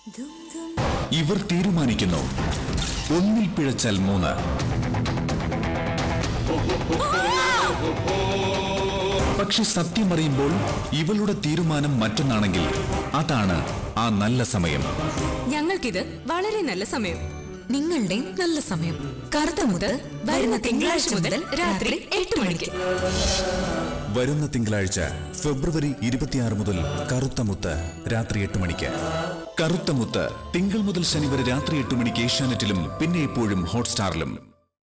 ഇവർ തീരുമാനിക്കുന്നു ഒന്നിൽ പിഴച്ചാൽ മൂന്ന് പക്ഷെ സത്യമറിയുമ്പോൾ ഇവളുടെ തീരുമാനം മറ്റൊന്നാണെങ്കിൽ അതാണ് ആ നല്ല സമയം ഞങ്ങൾക്കിത് വളരെ നല്ല സമയം നിങ്ങളുടെയും നല്ല സമയം കറുത്ത മുതൽ വരുന്ന തിങ്കളാഴ്ച മുതൽ രാത്രി എട്ട് മണിക്ക് വരുന്ന തിങ്കളാഴ്ച ഫെബ്രുവരി ഇരുപത്തിയാറ് മുതൽ കറുത്ത മുത്ത് രാത്രി എട്ട് മണിക്ക് കറുത്ത മുത്ത് തിങ്കൾ മുതൽ ശനി വരെ രാത്രി എട്ട് മണിക്ക് ഏഷ്യാനെറ്റിലും പിന്നെ എപ്പോഴും ഹോട്ട്സ്റ്റാറിലും